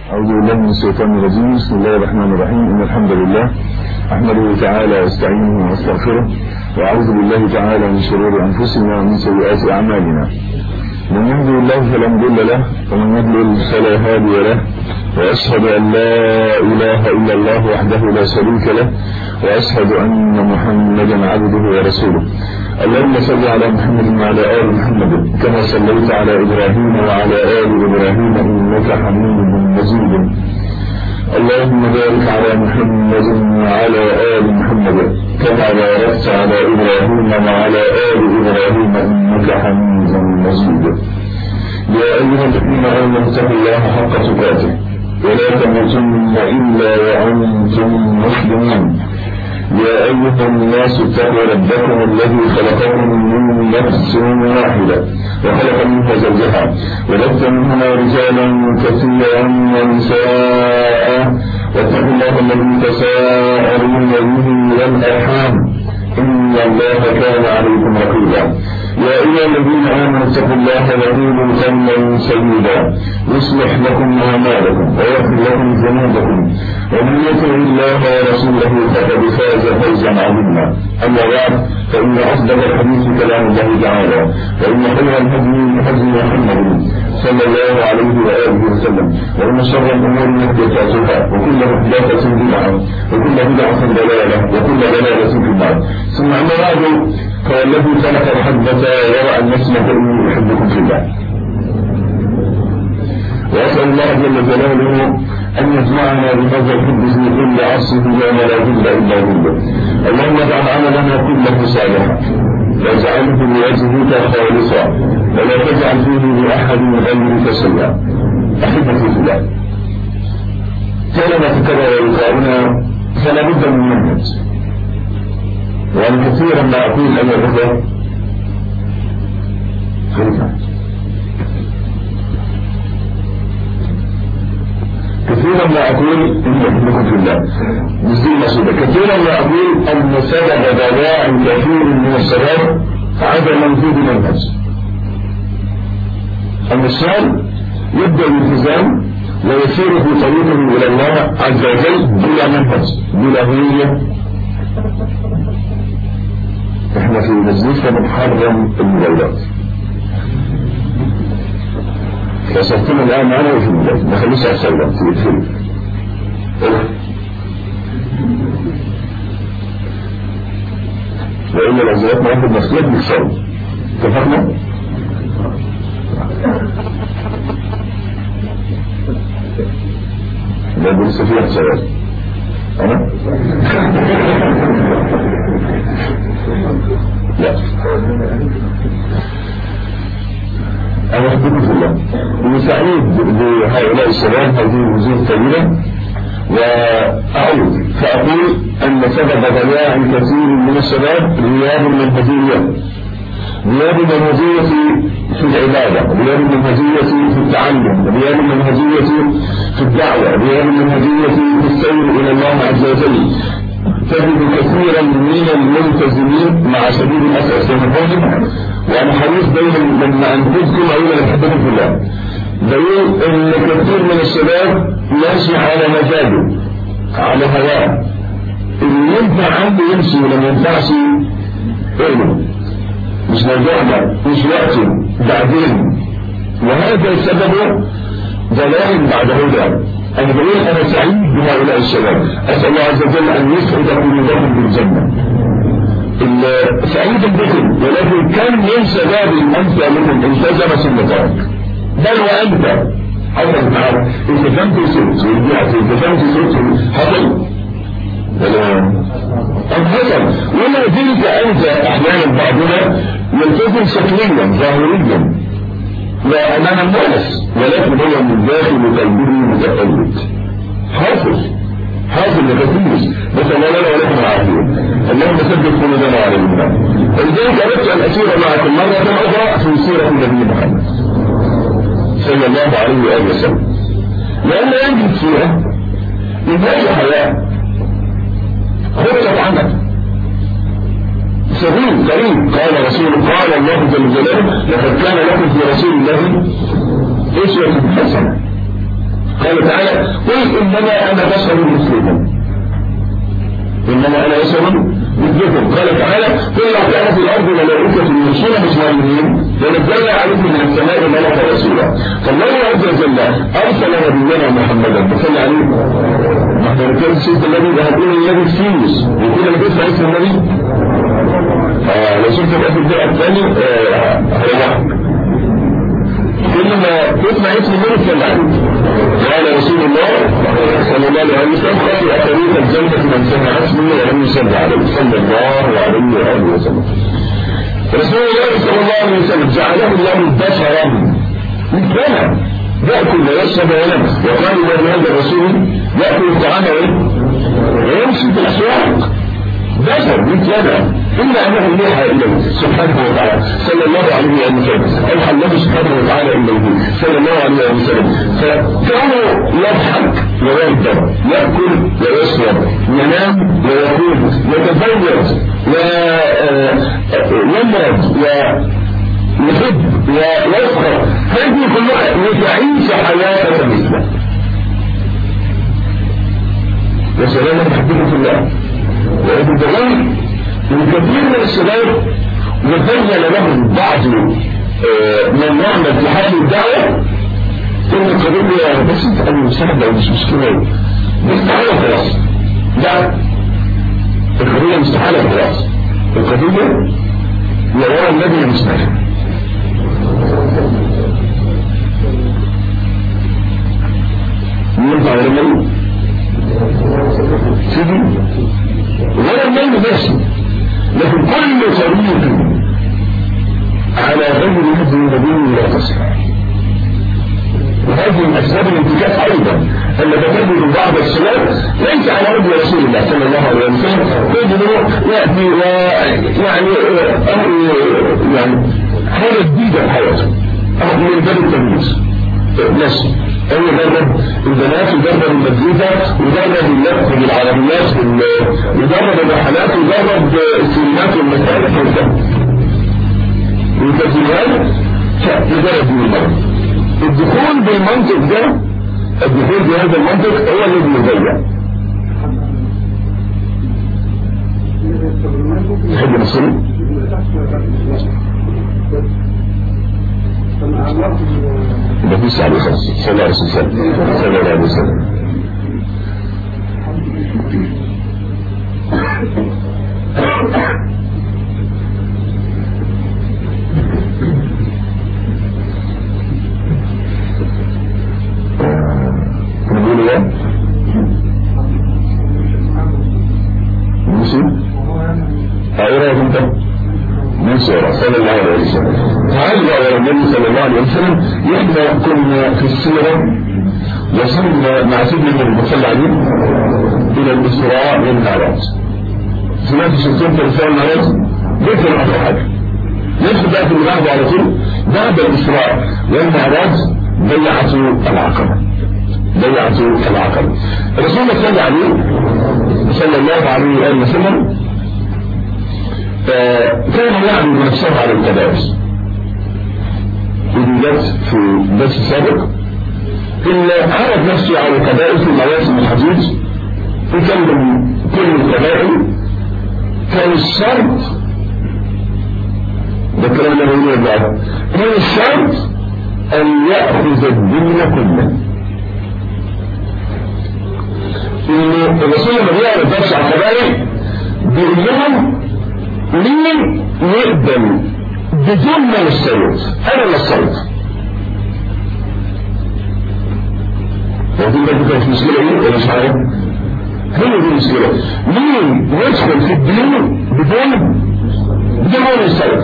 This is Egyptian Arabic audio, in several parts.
أعوذ بالله من الشيطان الرجيم بسم الله الرحمن الرحيم إن الحمد لله أحمده تعالى واستعينه واستغفره وأعوذ بالله تعالى من شرور أنفسنا ومن سيئات أعمالنا من يهدي الله فلا مضل له ومن يضلل فلا هادي له وأشهد أن لا إله إلا الله وحده لا شريك له وأشهد أن محمدا عبده ورسوله اللهم صل على محمد وعلى آل محمد كما صليت على إبراهيم وعلى آل إبراهيم إنك حميد مجيد اللهم بارك على محمد وعلى آل محمد كما باركت على إبراهيم وعلى آل إبراهيم إنك حميد مجيد يا أيها الذين آمنوا اتقوا الله حق تقاته ولا تموتن إلا وأنتم مسلمون يا أيها الناس اتقوا ربكم الذي خلقكم من نفس واحدة وخلق منها زوجها وبث منهما رجالا كثيرا ونساء واتقوا الله الذي تساءلون به والأرحام إن الله كان عليكم رقيبا يا أيها الذين آمنوا اتقوا الله وقولوا قولا سديدا يصلح لكم أعمالكم ويغفر لكم ذنوبكم ومن يطع الله ورسوله فقد فاز فوزا عظيما أما بعد فإن أصدق الحديث كلام الله تعالى وإن خير الهدي هدي محمد صلى الله عليه وآله وسلم وإن شر الأمور محدثاتها وكل محدثة بدعة وكل بدعة ضلالة وكل ضلالة في النار ثم أما بعد فوالذي خلق الحبة ورأى النسمة إني أحبكم في الله وأسأل الله جل جلاله أن يجمعنا بهذا الحب في كل عصر لا لا ظل إلا ظله اللهم اجعل عملنا كله صالحا واجعله لوجهك خالصا ولا تجعل فيه لأحد غيرك شيئا أحبتي في الله كلمة تكرر لقاؤنا فلا بد من منهج وأن كثيرا ما أقول أيها الأخوة خلفا كثيرا ما أقول إن أحبكم في الله مش المقصودة كثيرا ما أقول أن سبب ضياع كثير من الشباب عدم وجود منهج أن الشاب يبدأ الالتزام ويسير في طريقه إلى الله عز وجل بلا منهج بلا هوية احنا في مجلسنا بنحرم الموبايلات وصفتنا الآن معنا وفي الموبايل ما خليش على السلام في الفيلم وإلا لو زرتنا واحد مسؤولية بنكسره اتفقنا؟ لا دي لسه فيها سؤال أنا؟ لا أنا أحبكم في الله وسعيد بهؤلاء الشباب هذه الوجوه الطويلة وأعود فأقول أن سبب ضياع كثير من الشباب غياب المنهجية غياب المنهجية في العبادة غياب المنهجية في التعلم غياب المنهجية في الدعوة غياب المنهجية في السير إلى الله عز وجل تجد كثيرا من الملتزمين مع شديد الأسف سنفهم وأنا حريص دايما لما أنجزكم أقول أنا بحبكم في الله بقول إن كثير من الشباب ماشي على مزاجه على هواه اللي ينفع عنده يمشي ولما ينفعش اعمل مش موضوعنا مش وقته بعدين وهذا سببه ضلال بعد هدى أنا بقول أنا سعيد بهؤلاء الشباب أسأل الله عز وجل أن يسعد قلوبهم بالجنة سعيد بكم ولكن كم من شباب أمثالهم التزم سنتك بل وأنت حصل معك التزمت سنت ورجعت التزمت سنت حصل ولا انحصل ولا زلت أنت أحيانا بعضنا يلتزم شكليا ظاهريا لا أمام الناس ولكن هو من داخل قلبه متقلد حافظ حافظ لكثير بس الله لنا ولكم العافية اللهم ثبت قلوبنا على الإيمان ولذلك أردت أن أسير معكم مرة أخرى في سيرة النبي محمد صلى الله عليه وآله وسلم لأن يجد فيها منهاج حياة خطة عمل سبيل كريم قال رسول قال الله جل جلاله لقد كان لكم في رسول الله اسوة حسنة قال تعالى قل انما انا بشر مسلم انما انا بشر مثلكم قال تعالى قل لو كان في الارض ملائكه يمشون مطمئنين لنزلنا عليكم من السماء ملكا رسولا فالله عز وجل ارسل نبينا محمدا صلى عليه ما احنا بنتكلم سيره النبي ده هتقول النبي فيوس وكده ما تسمع اسم النبي آه لو شفت بقى في الدقه الثاني آه هيضحك كل ما تسمع اسم النبي صلى عليه قال رسول الله صلى الله عليه وسلم خطئ طريق الجنة من سمع اسمه ولم يصلى عليه صلى الله عليه وآله وسلم رسول الله صلى الله عليه وسلم جعله الله بشرا مثلنا يأكل ويشرب وينام وقال من هذا الرسول يأكل الطعام ويمشي في الأسواق بشر مثلنا إلا أنه يوحى إليه سبحانه وتعالى صلى الله عليه وسلم أوحى الله سبحانه وتعالى إليه صلى الله عليه وسلم فكونه يضحك ويركب يأكل ويشرب ينام ويقوم يتزوج ويمرض ويحب ويسخر هذه كلها لتعيش حياة مثله يا سلام تحبه في الله وابن دغير من كثير من الشباب وزين لهم بعض من يعمل في هذه الدعوة ثم قالوا لي بس انت انا مساعدة ومش مشكلة مستحالة خلاص لا القضية مستحالة خلاص القضية يرى النبي مستحيل ينفع ولا النبي سيدي ولا النبي ماشي لكن كل طريق على غير هدي النبي لا تصح وهذه من اسباب الانتكاس ايضا ان تجد بعض الشباب ليس على هدي رسول الله صلى الله عليه وسلم تجده ياتي ويعني يعني حاجه جديده في حياته من باب التمييز ماشي هو جرب البنات وجرب المزيكا وجرب اللف بالعربيات وجرب الرحلات وجرب السينمات والمسائل والكلام والتسجيلات تجرب من المرض الدخول بالمنطق ده الدخول بهذا المنطق هو اللي بيضيع تحب نصلي؟ النبي صلى الله عليه وسلم صلى الله عليه وسلم صلى الله عليه وسلم نقول ايه؟ موسى؟ ايه رايك انت؟ موسى صلى الله عليه وسلم تعالوا على النبي صلى الله عليه وسلم احنا كنا في السيرة وصلنا مع سيدنا النبي صلى الله عليه وسلم الى الاسراء والمعراج سمعت شفتين في الاسراء والمعراج ليس اخر حاجه ندخل بقى في اللي بعده على طول بعد الاسراء والمعراج بيعة العقبة بيعة العقبة الرسول صلى الله عليه صلى الله عليه وآله وسلم كان يعمل بنفسه على الكبائر ودي في الدرس السابق إن عرض نفسه على الكبائر في مواسم الحديث وكلم كل الكبائر كان الشرط ده الكلام اللي بقوله بعد كان الشرط أن يأخذ الدين كله إن الرسول لما بيعرض نفسه على الكبائر بيقول لهم مين يقبل بدون ما يستوعب انا اللي استوعب ودي برضه كانت مشكله ايه ولا مش عارف هي دي المشكله مين يدخل في الدين بدون بدون ما يستوعب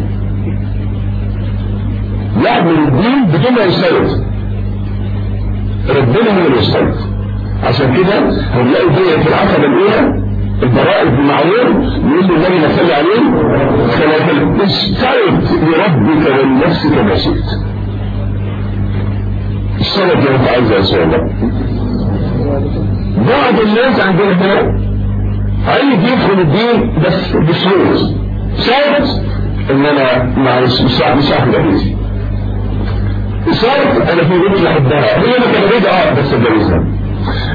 يعمل الدين بدون ما يستوعب ربنا هو اللي يستوعب عشان كده هنلاقي دي في العقبه الاولى البراء بن معروف يقول له النبي صلى عليه وسلم استعد لربك ولنفسك ما شئت الصلاة دي انت عايزها ان شاء الله بعض الناس عندنا هنا عايز يدخل الدين بس بشروط شرط ان انا معلش مش مش هاخد عيدي شرط انا في بنت بحبها هي ما كانت اه بس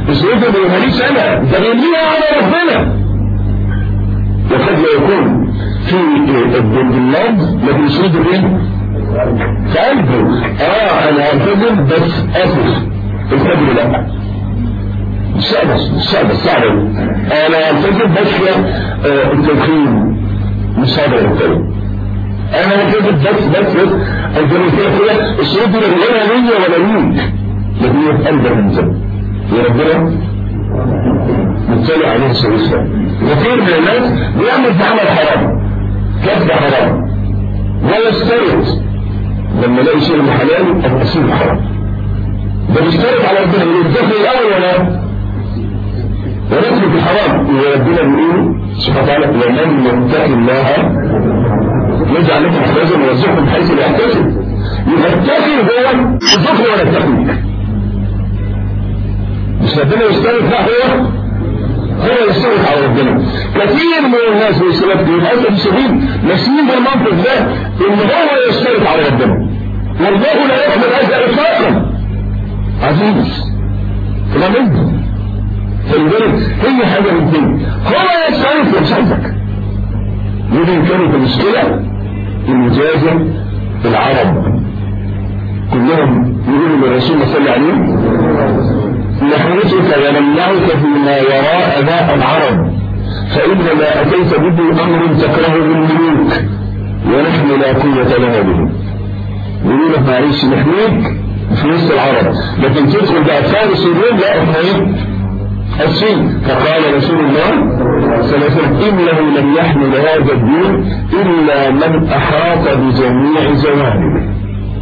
اسرته اللي ماليش انا ده بيمليها على ربنا وقد لا يكون في البلاد لكن اسرته ايه؟ في قلبه اه انا هلتزم بس اسف الفجر لا صعبة صعبة صعبة انا هلتزم بس آه التدخين مش هقدر التزم انا هلتزم بس بس بس الجميع كده الشروط دي لا بيقولها ليا ولا ليك لكن هي في قلبك انت يا ربنا مطلع عليه سويسرا كثير من الناس بيعمل في عمل حرام كسب حرام ويسترد لما يلاقي شيء حلال او اصيل حرام ده بيشترط على ربنا يقول الدخل الاول ولا ونترك الحرام وربنا بيقول سبحانه وتعالى ومن يتق الله يجعل لكم مخرجا ويرزقكم حيث لا يحتسب يبقى التقي هو الدخل ولا التقي مش ربنا يشترط لا هو هو يشترط على ربنا كثير من الناس والسلف للاسف الشديد ماشيين بالمنطق ده ان هو يشترط على ربنا والله لا يقبل هذا اطلاقا عزيز فلا منه فلذلك هي حاجه من اثنين هو يشترط مش عايزك يمكن كانت المشكله المجازه العرب كلهم يقولوا للرسول صلى الله عليه وسلم نحرسك ونمنعك فيما وراء ذا العرب فإنما أتيت به أمر تكرهه الملوك ونحن لا قوة لنا به يقول لك معلش نحميك في وسط العرب لكن تدخل بقى فارس الروم لا احنا ايه؟ الصين فقال رسول الله صلى الله عليه وسلم انه لم يحمل هذا الدين الا من احاط بجميع جوانبه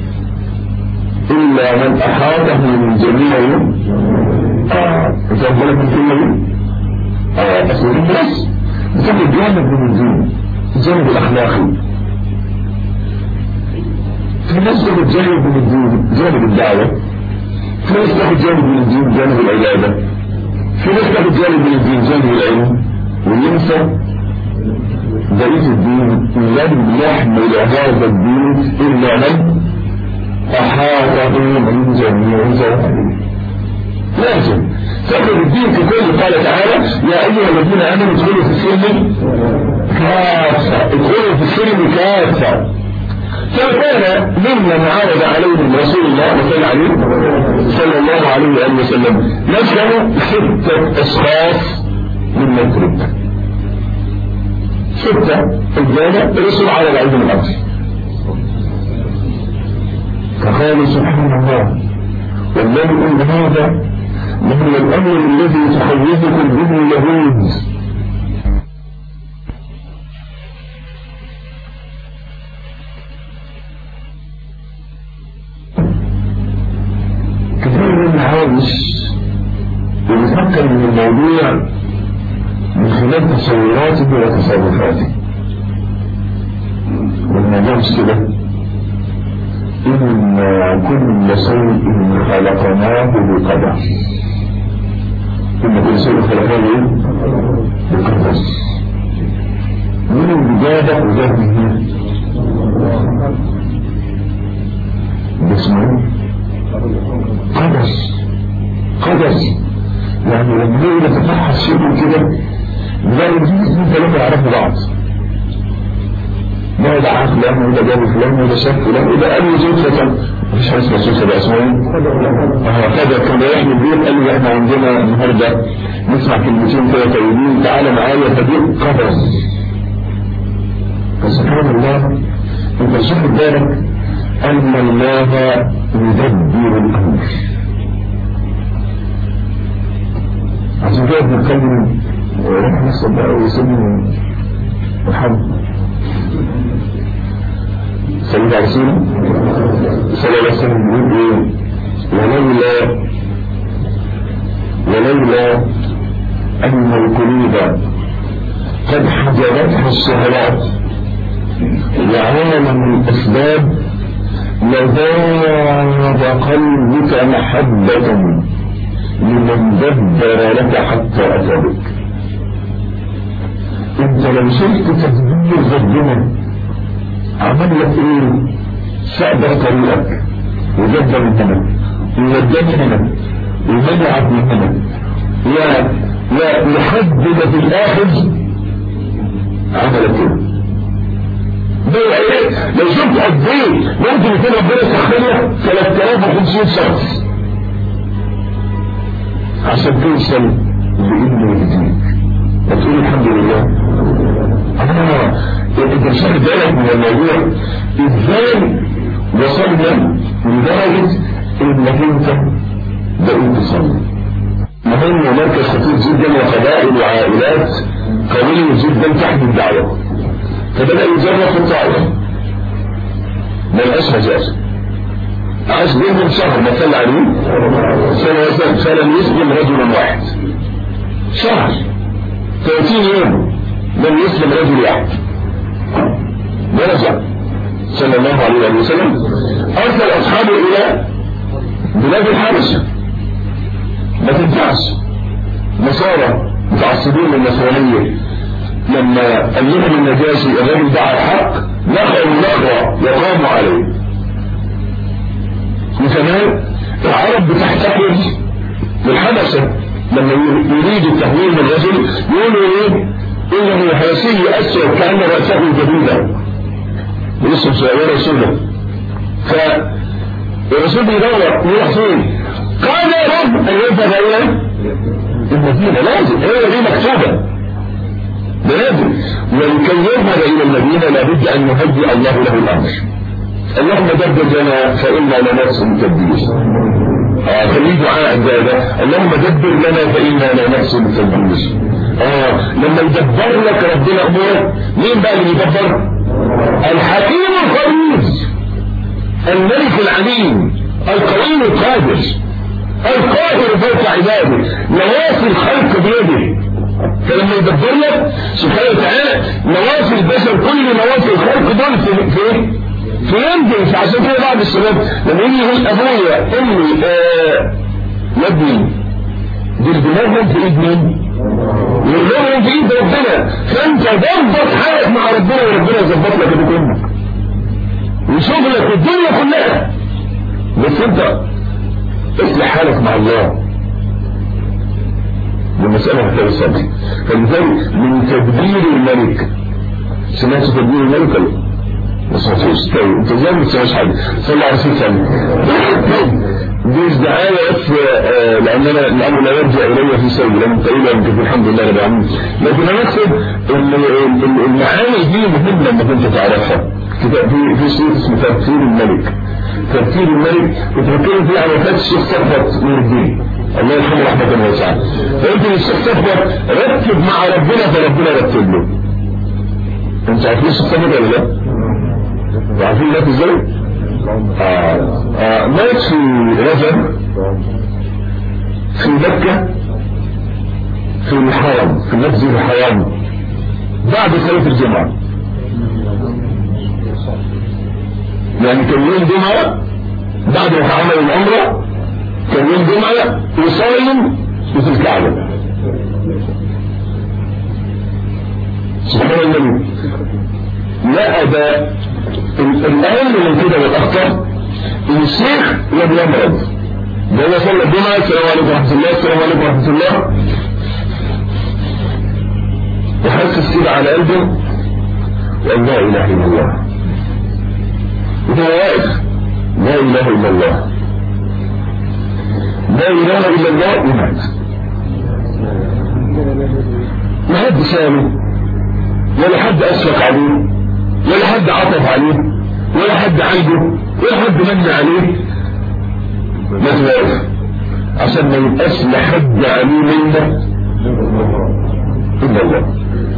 إلا من أحاطه من جميع إذا بالك من كلمة آه أسئلة بس بتاخد جانب من الدين الجانب الأخلاقي في ناس تاخد جانب من الدين جانب الدعوة في ناس تاخد جانب من الدين جانب العبادة في ناس تاخد جانب من الدين جانب العلم وينسى بقية الدين لم يحمل هذا الدين إلا من أحاطه من جميع جوانبه لازم تاخذ الدين ككل قال تعالى يا أيها الذين آمنوا ادخلوا في السلم كافة ادخلوا في السلم كافة فكان ممن عرض عليهم رسول الله صلى عليه صلى الله عليه وآله وسلم نشأوا ستة أشخاص من مدرك ستة رجالة الرسول عرض عليهم الأمر فقال سبحان الله والله ان هذا لهو الامر الذي تخوفكم به اليهود كثير من العايش وبيفكر من الموضوع من خلال تصوراته وتصرفاته والموضوع مش كده إن كل شيء خلقناه بقدر إن كل شيء خلقناه إيه؟ بقدر من الإجابة وجهه باسمه قدر قدر يعني لما يجي نتفحص شيء كده نلاقي في اثنين ثلاثة يعرفوا بعض ما ده عقل فلان وده جاب فلان وده شاف فلان وده قال له زوج فتن مفيش حاجه اسمها زوج ده اسمه ايه؟ كده كان رايح من البيت قال لي احنا عندنا النهارده نسمع كلمتين كده طيبين تعالى معايا فدي قدر فسبحان الله انت مش واخد بالك ان الله يدبر الامر عشان كده بنتكلم ونحن نصب بقى ويسلم محمد سيد رسول صلى الله عليه وسلم يقول ايه ولولا ولولا ان القلوب قد حجبتها الشهوات وعالم الاسباب لذاب قلبك محبة لمن دبر لك حتى أتى بك انت لو شفت تدبير ربنا عمل لك ايه سأدر طريقك وجد من هنا ووداني هنا ومنعك من هنا لا لا لحد في الاخر عمل كده لو شفت قد ايه ممكن يكون ربنا سخنها 3500 شخص عشان توصل لابن جديد وتقول الحمد لله اه انت مش واخد بالك من الموضوع ازاي وصلنا لدرجه انك انت بقيت تصلي مهم مركز خطير جدا وقبائل وعائلات قوية جدا تحت الدعوة فبدأ يجرب في الطائفة ما لقاش مجال عاش بينهم شهر ما صلى عليه سنة فلم يسلم رجلا واحد شهر 30 يوم لم يسلم رجل واحد ورجع صلى الله عليه وسلم أرسل أصحابه إلى بلاد الحبشة ما تنفعش نصارى متعصبين للنصرانية لما قال لهم النجاشي الراجل دعا الحق نخعوا نخوة وقاموا عليه وكمان العرب بتحتفل بالحبشة لما يريد تهويل من الرجل يقولوا ايه انه حيثي اسود كان راسه جديدا ولسه صغيره سودة فالرسول بيدور يروح فين قال يا رب ان يذهب الى المدينه لازم هي دي مكتوبه لازم ولكي يذهب الى المدينه لابد ان يهيئ الله له الامر اللهم دبر لنا فانا لنفس تدبير اه خليه دعاء عباده اللهم دبر لنا فانا لنفس تدبير اه لما يدبر لك ربنا امورك مين بقى اللي يدبر الحكيم الخبير الملك العليم القوي القادر القاهر فوق عباده نواصي الخلق بيده فلما يدبر لك سبحانه وتعالى نواصي البشر كل نواصي الخلق دول في في في يده فعشان كده بعض الشباب لما يجي يقول ابويا امي آه يا ابني دول دماغهم في ايد مين؟ دماغهم في ايد ربنا فانت ظبط حالك مع ربنا وربنا يظبط لك ابوك امك وشغلك الدنيا كلها بس انت اصلح حالك مع الله والمسألة محتاجة صبر فلذلك من تدبير الملك سمعت تدبير الملك ولا ما سمعتوش طيب انت ازاي ما بتسمعش حاجه صلى على رسول الله دي دعاية بس لأن أنا الأمر لا يرجع إلي في سوي لأن تقريبا يمكن الحمد لله رب العالمين لكن أنا أقصد المعاني دي مهمة إنك أنت تعرفها في في سورة اسمه تفسير الملك تفسير الملك كنت بتكلم فيه عن وفاة الشيخ صفوت نور الدين الله يرحمه رحمة واسعة فقلت للشيخ صفوت رتب مع ربنا فربنا رتب له انت عارفين الشيخ صفوت ولا لا؟ عارفين مات ازاي؟ آه آه مات في رجب في مكة في الحرم في مسجد الحرم بعد صلاة الجمعة يعني كان يوم جمعة بعد ما عمل العمرة كان يوم جمعة وصايم في الكعبة سبحان الله لا ده الأهم من كده والأخطر إن الشيخ لم يمرض ده هو صلى الجمعة السلام عليكم ورحمة الله السلام عليكم ورحمة الله وحسس كده على قلبه وقال لا إله إلا الله وهو واقف لا إله إلا الله لا إله إلا الله ومات ما حد سامي ولا حد أشفق عليه ولا حد عطف عليه ولا حد عنده ولا حد من عليه ما واقف عشان ما يبقاش لحد عليه منا إلا الله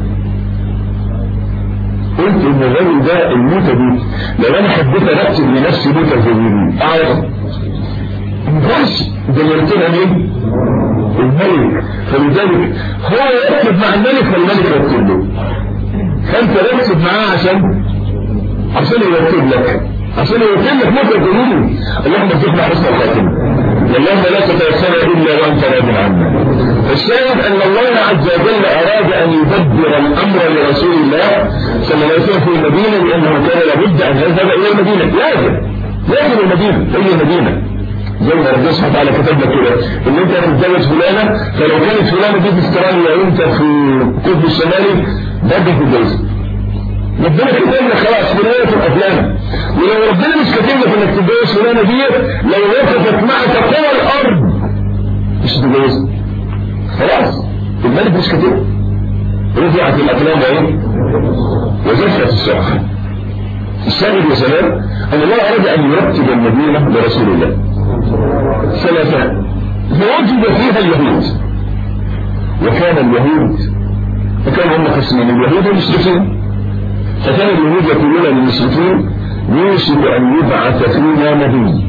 قلت ان الراجل ده الموتة دي لو انا حبيت ارتب لنفسي موتة زي دي اعرف بس ده اللي رتبها مين؟ الملك فلذلك هو يرتب مع الملك فالملك يرتب له فانت رتب معاه عشان عشان يرتب لك عشان يرتب لك موتة زي دي اللهم ارزقنا حسن الخاتمة اللهم لا تتيسر الا وانت راض عنا الشاهد ان الله عز وجل اراد ان يدبر الامر لرسول الله صلى الله عليه وسلم في المدينه لانه كان لابد ان يذهب الى المدينه لازم لازم المدينه هي المدينه زي ما ربنا سبحانه وتعالى كتب لك كده ان انت هتتجوز فلانه فلو كانت فلانه دي في استراليا وانت في القطب الشمالي برضه تتجوزها ربنا كتب لك خلاص فلانه تبقى فلانه ولو ربنا مش كاتب لك انك تتجوز فلانه دي لو وقفت معك قوى الارض مش هتتجوزها خلاص الملك مش كاتبها رفعت الاقلام ايه وزفت الساعه الشاهد يا سلام ان الله اراد ان يرتب المدينه لرسول الله ثلاثة فوجد فيها اليهود وكان اليهود فكان هم قسمين اليهود والمشركين فكان اليهود يقولون للمشركين يوشك ان يبعث فينا نبي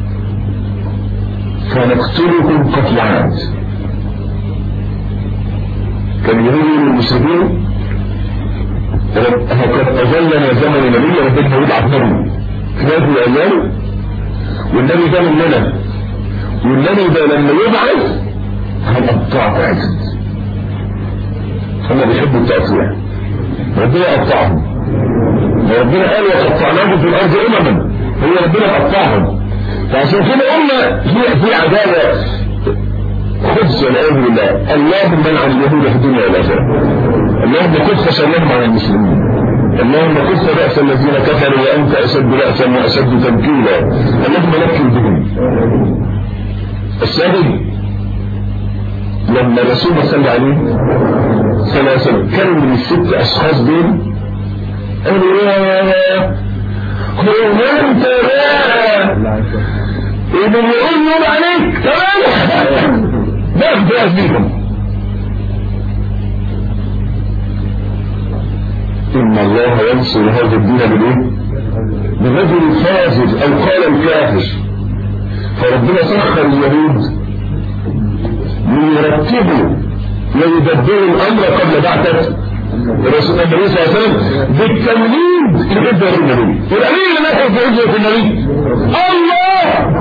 فنقتلكم قتل عاد كان اليهود للمشركين قد أظلنا زمن نبي ربنا يبعث نبي في هذه الأيام والنبي ده مننا والنبي ده لما يبعث هنقطعه عزت هم بيحبوا التقطيع ربنا قطعهم ربنا قال وقطعناهم في الأرض أمما هو ربنا قطعهم فعشان كده قلنا في في عداوة خبز والعياذ بالله اللهم منع اليهود في الدنيا والآخرة اللهم كف شرهم عن المسلمين اللهم كف بأس الذين كفروا وأنت أشد بأسا وأشد تنكيلا اللهم نكل بهم الشاهد لما الرسول صلى الله عليه صلى الله عليه وسلم كان من الست أشخاص دول قالوا يا هو أنت بقى اللي يقول نور عليك تمام ده بقى بيهم إن الله ينصر هذا الدين بالإيه؟ برجل فاجر أو قال الكافر فربنا سخر اليهود ليرتبوا ويدبروا الأمر قبل بعثة الرسول النبي صلى الله عليه وسلم بالتمهيد لإدارة النبي والأمين اللي نحن في إدارة النبي الله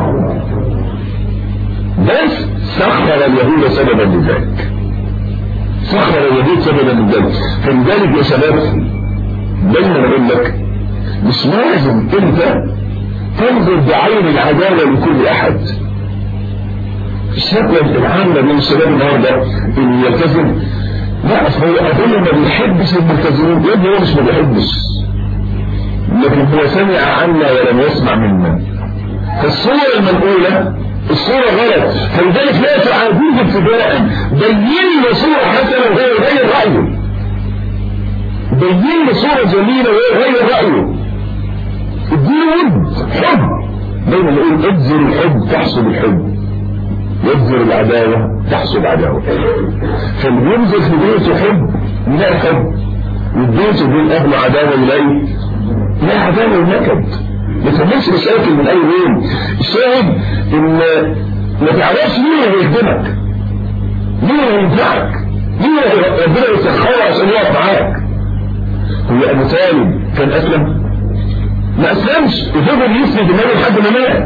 بس سخر اليهود سببا لذلك سخر اليهود سببا لذلك فلذلك يا شباب دايما اقول لك مش لازم انت تنظر بعين العداله لكل احد الشكوى العامه بين الشباب النهارده اللي يلتزم لا اصل هو اظن ما بيحبش الملتزمين يا ابني هو مش ما بيحبش لكن هو سمع عنا ولم يسمع منا فالصوره المنقوله الصورة غلط فلذلك لا تعاديه ابتداء بين له صورة حسنة وهو يغير رأيه بين له صورة جميلة وهو يغير رأيه اديله ود حب دايما نقول ابذر الحب تحصل الحب يبذر العداوة تحصل عداوة فاللي يبذر في بيته حب يلاقي حب والبيت بين أهله عداوة يلاقي لا عداوة ونكد ما تعملش مشاكل من اي وين الشاهد ان ما تعرفش مين اللي يخدمك مين اللي هينفعك مين اللي ربنا يسخره عشان يقف معاك هو ابو طالب كان اسلم ما اسلمش وفضل يسند النبي لحد ما مات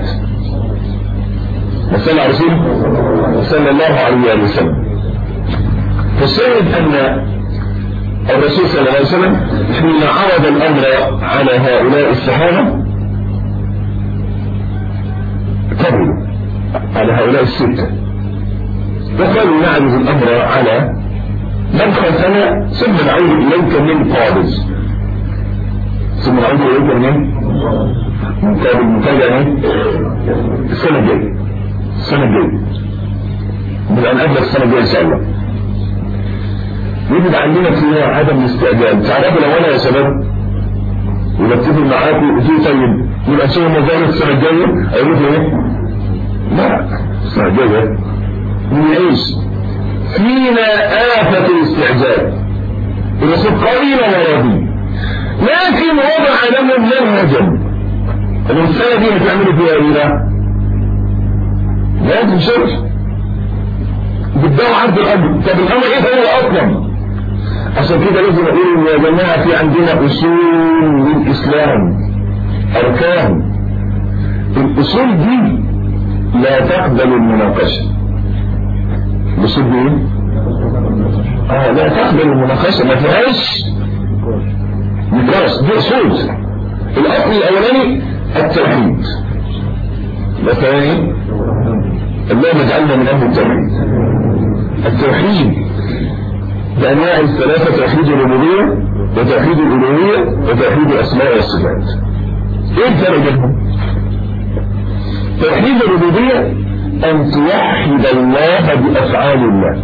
وصلى على رسول صلى الله عليه وسلم فالشاهد ان الرسول صلى الله عليه وسلم حين عرض الامر على هؤلاء الصحابه قبلوا على هؤلاء الستة وقالوا نعرض الأمر على من خلفنا ثم نعود إليك من قابل ثم نعود إليك من من قابل متابع السنة الجاية السنة الجاية من الآن قبل السنة الجاية إن شاء الله يجب عندنا فيها عدم الاستعجال تعرفوا لو أنا يا شباب ونتفق معاكم وفي طيب يبقى شو مزارع السنة الجاية أقول لكم إيه؟ لا السنة الجاية نعيش فينا آفة الاستعجال الرسول قليل وراضي لكن وضع لهم منهجا الإنسانة دي هتعملوا فيها إيه لا؟ لازم شرط بدأوا عرض الأمر طب الأمر إيه هو أصلا؟ عشان كده لازم أقول يا جماعة في عندنا أصول للإسلام أركان الأصول دي لا تقبل المناقشة الأصول دي آه لا تقبل المناقشة ما فيهاش نقاش دي أصول الأصل الأولاني التوحيد الثاني اللهم اجعلنا من اهل التوحيد التوحيد بانواع الثلاثه توحيد الربوبيه وتوحيد الالوهيه وتوحيد الاسماء والصفات ايه الفرق بينهم توحيد الربوبيه ان توحد الله بافعال الله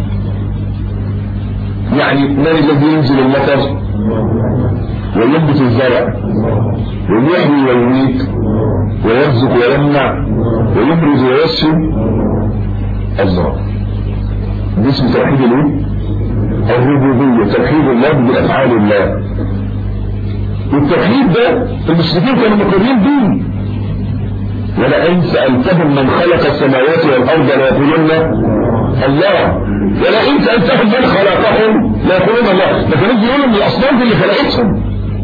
يعني من الذي ينزل المطر وينبت الزرع ويحيي ويميت ويرزق ويمنع ويبرز ويشفي الله ده اسمه توحيد الايه؟ الربوبية توحيد الله بأفعال الله والتوحيد ده المسلمين كانوا مقرين به ولئن سألتهم من خلق السماوات والأرض ليقولن الله ولئن سألتهم من خلقهم ليقولون الله ده كانوا بيقولوا ان الأصنام دي اللي خلقتهم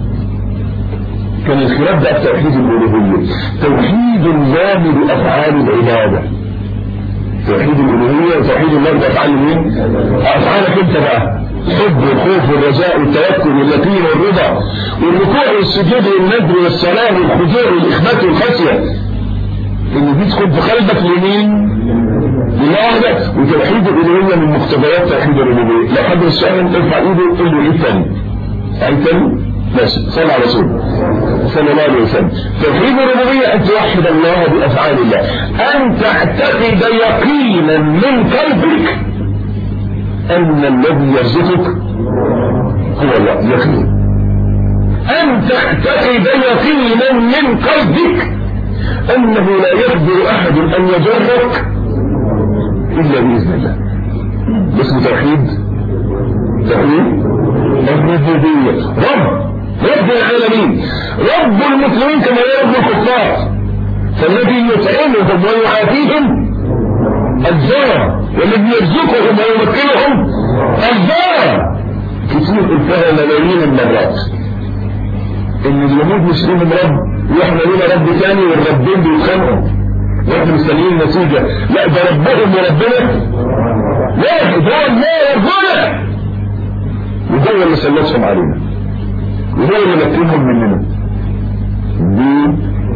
كان الخلاف ده توحيد الألوهية توحيد الله بأفعال العبادة توحيد الألوهية وتوحيد الله بأفعال مين؟ أفعالك أنت بقى الحب والخوف والرجاء والتوكل واليقين والرضا والركوع والسجود والندر والصلاة والخضوع والإخبات والخشية إن دي تكون في قلبك لمين؟ لله وحده وتوحيد الألوهية من مقتضيات توحيد الربوبية لو حد السؤال ارفع إيده قول له إيه الثاني؟ أي ثاني؟ ماشي صلى على رسول صلى الله عليه وسلم توحيد الربوبية أن توحد الله بأفعال الله أن تعتقد يقينا من قلبك أن الذي يرزقك هو الله يقين أن تعتقد يقينا من قلبك أنه لا يقدر أحد أن يجرك إلا بإذن الله اسمه توحيد توحيد الربوبية رب رب العالمين رب المسلمين كما رب الكفار فالذي يطعمهم ويعافيهم الله والذي يرزقهم ويمكنهم الله كتير قلتها ملايين المرات ان اليهود مش ليهم رب واحنا لينا رب ثاني والربين بيتخانقوا واحنا مستنيين نتيجة لا ده ربهم وربنا واحد هو الله ربنا وهو اللي سلطهم علينا وهو اللي مكنهم مننا ب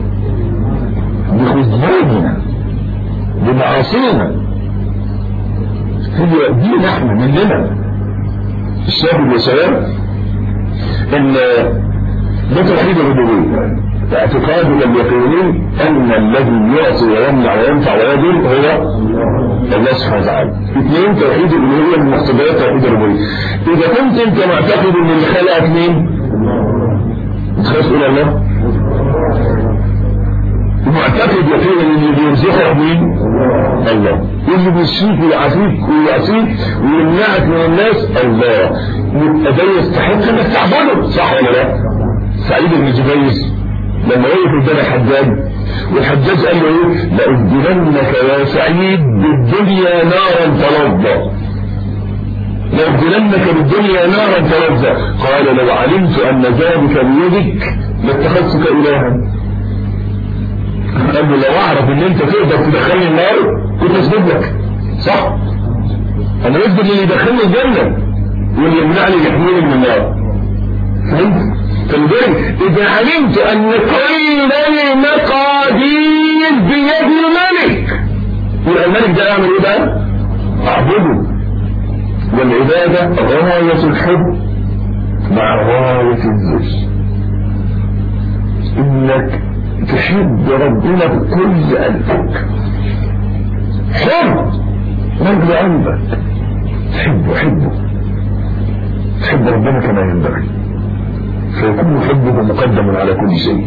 بخذلاننا بمعاصينا هي دي احنا مننا الشاهد يا شباب ان ده توحيد الربوبيه اعتقادنا اليقيني ان الذي يعطي ويمنع وينفع ويضر هو الله سبحانه وتعالى اثنين توحيد الالوهيه من مقتضيات توحيد الربوبيه اذا كنت انت معتقد ان اللي خلقك مين تخاف الى الله معتقد يقينا ان اللي بيرزقك مين الله واللي بيشفيك ويعافيك ويعصيك ويمنعك من الناس الله يبقى ده يستحق انك تعبده صح ولا لا سعيد بن جبير لما وقف قدام الحجاج والحجاج قال له ايه لأسجننك يا سعيد بالدنيا نارا تلظى لأسجننك بالدنيا نارا تلظى قال لو علمت أن ذلك بيدك لاتخذتك إلها قال له لو أعرف أن أنت تقدر تدخلني النار كنت أسجد لك صح أنا أسجد اللي يدخلني الجنة واللي يمنعني يحميني من النار فهمت؟ فلذلك إذا علمت أن كل المقادير بيد الملك يبقى الملك ده يعمل إيه بقى؟ أعبده والعبادة غاية الحب مع غاية الذل إنك تحب ربنا بكل قلبك حب من قلبك تحبه حبه تحب ربنا كما ينبغي فيكون حبه مقدم على كل شيء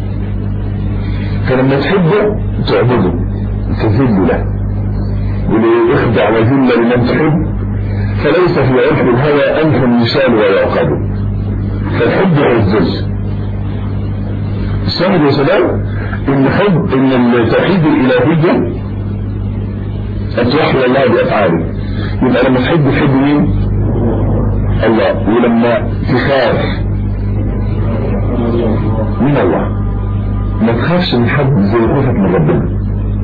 فلما تحبه تعبده تذل له وليخضع وذل لمن تحب فليس في عرف الهوى أنف يشال ويعقد فالحب هو الذل الشاهد يا شباب ان حب ان التوحيد الالهية ان توحد الله بافعاله يبقى لما تحب تحب مين؟ الله ولما تخاف من الله ما تخافش من حد زي خوفك من ربنا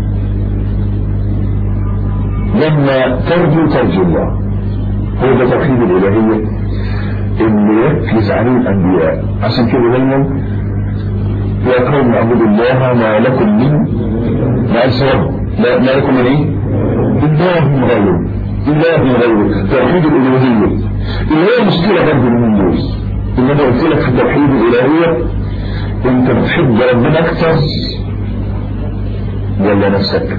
لما ترجو ترجو الله هو ده توحيد الالهيه اللي يركز عليه الانبياء عشان كده دايما يا قوم اعبدوا الله ما لكم من ما قالش رب لا ما لكم من ايه؟ إله غيره إله غيره توحيد الألوهية اللي هي مشكلة برضه من دول إن أنا قلت لك في توحيد الإلهية أنت بتحب ربنا أكثر ولا نفسك؟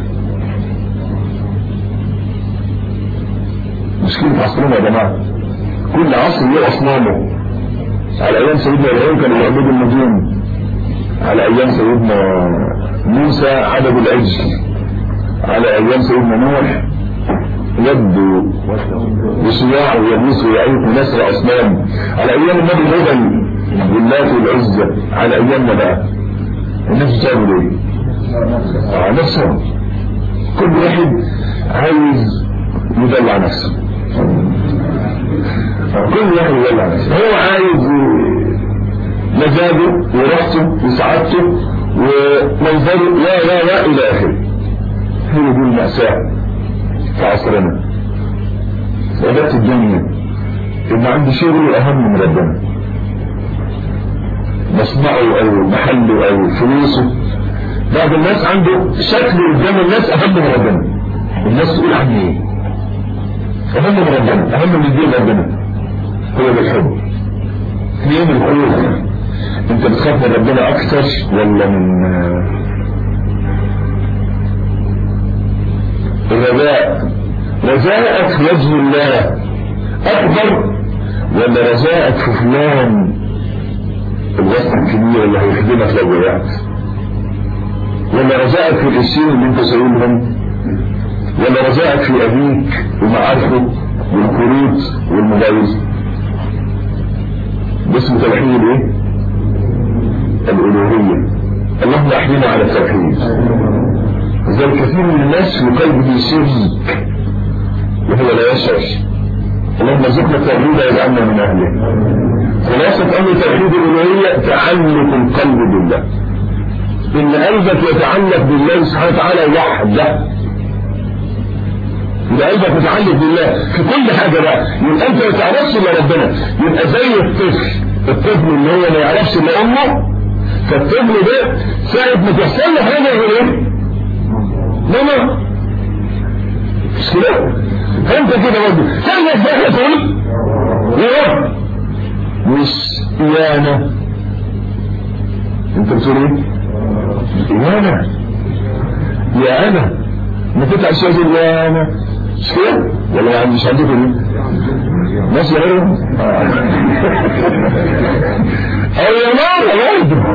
مشكلة عصرنا يا جماعة كل عصر له أصنامه على أيام سيدنا إبراهيم كانوا يعبدوا النجوم على أيام سيدنا موسى عبدوا العجل على أيام سيدنا نوح يبدو وصياع ويبوس ويعيق ونسر أصنام على أيام النبي هدى واللات والعزة على أيامنا بقى الناس بتعمل إيه؟ آه نفسهم كل واحد عايز يدلع نفسه كل واحد يدلع نفسه هو عايز مزاجه وراحته وسعادته ومنظره لا لا لا إلى آخره هي دي المأساة في عصرنا سعادات الدنيا إن عندي شغل أهم من ربنا مصنعه أو محله أو فلوسه بعض الناس عنده شكل قدام الناس أهم من ربنا الناس تقول عني إيه أهم من ربنا أهم من دين ربنا هو بالحب اثنين الخوف انت بتخاف من ربنا اكتر ولا من الرجاء رجاءك في وجه الله اكبر ولا رجاءك في فلان الوسط الكبير اللي هيخدمك لو وقعت ولا رجاءك في القرشين اللي انت سايبهم ولا رجاءك في ابيك ومعارفه والكروت والموبايل باسم توحيد الايه الالوهيه اللهم احيينا على التوحيد زي كثير من الناس في قلبه شرك وهو لا يشعر اللهم ارزقنا التوحيد واجعلنا من اهله خلاصة امر توحيد الالوهيه تعلق القلب بالله ان قلبك يتعلق بالله سبحانه وتعالى وحده يبقى قلبك متعلق بالله في كل حاجه بقى يبقى انت ما تعرفش الا ربنا يبقى زي الطفل الطفل اللي هو ما يعرفش الا امه فالطفل ده ساعه ما تحصل له حاجه يقول ايه؟ ماما مش كده؟ انت كده برضه ساعه ما تقول يا رب مش يا انا انت بتقول ايه؟ يا انا يا انا ما تطلعش تقول يا انا مش كده ولا يعني مش عندكم دي ماشي غيره او يا ماما برضه